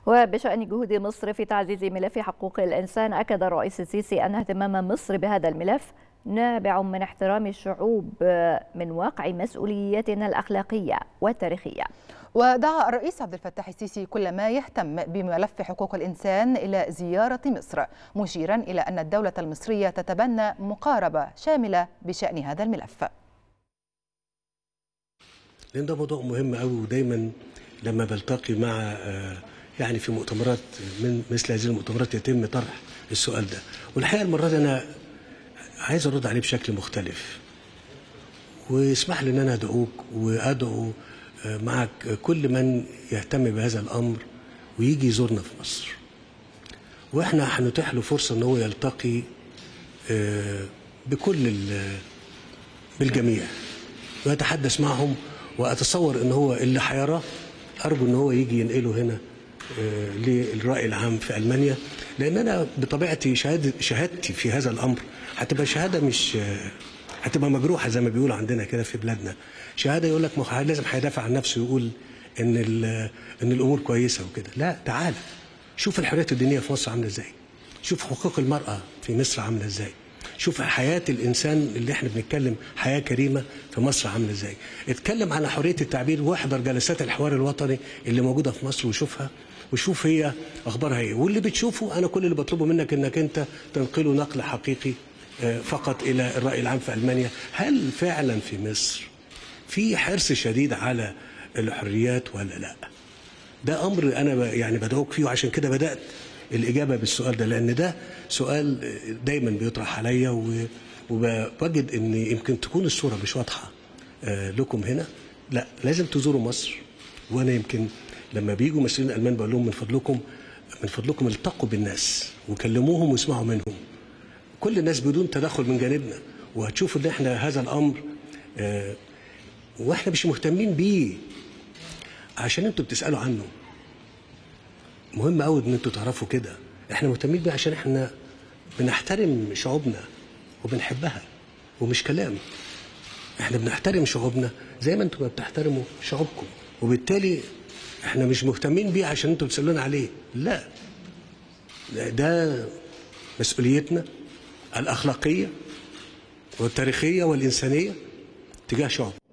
وبشأن جهود مصر في تعزيز ملف حقوق الإنسان أكد الرئيس السيسي أن اهتمام مصر بهذا الملف نابع من احترام الشعوب من واقع مسؤوليتنا الأخلاقية والتاريخية ودعا الرئيس عبد الفتاح السيسي كل ما يهتم بملف حقوق الإنسان إلى زيارة مصر مشيرا إلى أن الدولة المصرية تتبنى مقاربة شاملة بشأن هذا الملف لأن ده موضوع مهم قوي ودايما لما بلتقي مع يعني في مؤتمرات من مثل هذه المؤتمرات يتم طرح السؤال ده والحقيقه المره دي انا عايز ارد عليه بشكل مختلف واسمح لي ان انا ادعوك وادعو معك كل من يهتم بهذا الامر ويجي يزورنا في مصر واحنا هنتيح له فرصه ان هو يلتقي بكل بالجميع ويتحدث معهم واتصور ان هو اللي هيراه ارجو ان هو يجي ينقله هنا للراي العام في المانيا لان انا بطبيعتي شهاده شهادتي في هذا الامر هتبقى شهاده مش هتبقى مجروحه زي ما بيقولوا عندنا كده في بلادنا شهاده يقول لك لازم هيدافع عن نفسه ويقول ان ان الامور كويسه وكده لا تعال شوف الحريات الدينيه في مصر عامله ازاي شوف حقوق المراه في مصر عامله ازاي شوف حياة الإنسان اللي احنا بنتكلم حياة كريمة في مصر عاملة ازاي اتكلم على حرية التعبير واحضر جلسات الحوار الوطني اللي موجودة في مصر وشوفها وشوف هي أخبارها ايه واللي بتشوفه أنا كل اللي بطلبه منك إنك أنت تنقله نقل حقيقي فقط إلى الرأي العام في ألمانيا هل فعلا في مصر في حرص شديد على الحريات ولا لا ده أمر أنا يعني بدعوك فيه وعشان كده بدأت الإجابة بالسؤال ده لأن ده سؤال دايما بيطرح عليا وبجد إن يمكن تكون الصورة مش واضحة لكم هنا لا لازم تزوروا مصر وأنا يمكن لما بيجوا مسؤولين الألمان بقول لهم من فضلكم من فضلكم التقوا بالناس وكلموهم واسمعوا منهم كل الناس بدون تدخل من جانبنا وهتشوفوا ان احنا هذا الامر آه واحنا مش مهتمين بيه عشان انتوا بتسالوا عنه مهم قوي ان انتوا تعرفوا كده احنا مهتمين بيه عشان احنا بنحترم شعوبنا وبنحبها ومش كلام احنا بنحترم شعوبنا زي ما انتوا بتحترموا شعوبكم وبالتالي احنا مش مهتمين بيه عشان انتوا بتسالونا عليه لا ده مسؤوليتنا الأخلاقية والتاريخية والإنسانية تجاه شعب